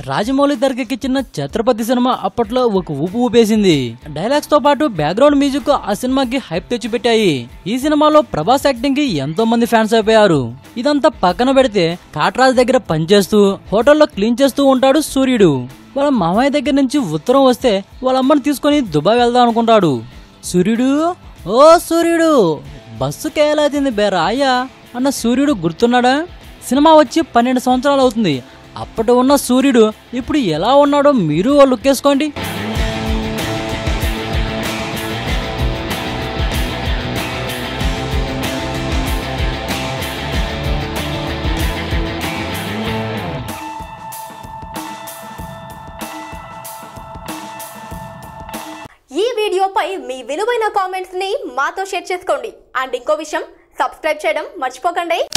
రాజమౌళి తెరకెక్కించిన ఛత్రపతి సినిమా అప్పట్లో ఒక ఊపు ఊపేసింది డైలాగ్స్ తో పాటు బ్యాక్గ్రౌండ్ మ్యూజిక్ ఆ సినిమాకి హైప్ తెచ్చిపెట్టాయి ఈ సినిమాలో ప్రభాస్ యాక్టింగ్ కి ఎంతో మంది ఫ్యాన్స్ అయిపోయారు ఇదంతా పక్కన పెడితే కాట్రాజ్ దగ్గర పనిచేస్తూ హోటల్లో క్లీన్ చేస్తూ ఉంటాడు సూర్యుడు వాళ్ళ మామయ్య దగ్గర నుంచి ఉత్తరం వస్తే వాళ్ళ అమ్మని తీసుకొని దుబాయ్ వెళ్దాం అనుకుంటాడు సూర్యుడు ఓ సూర్యుడు బస్సు కేలాదింది బేరాయ్యా అన్న సూర్యుడు గుర్తున్నాడా సినిమా వచ్చి పన్నెండు సంవత్సరాలు అవుతుంది అప్పటి ఉన్న సూర్యుడు ఇప్పుడు ఎలా ఉన్నాడో మీరు ఓ లుక్ వేసుకోండి ఈ వీడియోపై మీ విలువైన కామెంట్స్ ని మాతో షేర్ చేసుకోండి అండ్ ఇంకో విషయం సబ్స్క్రైబ్ చేయడం మర్చిపోకండి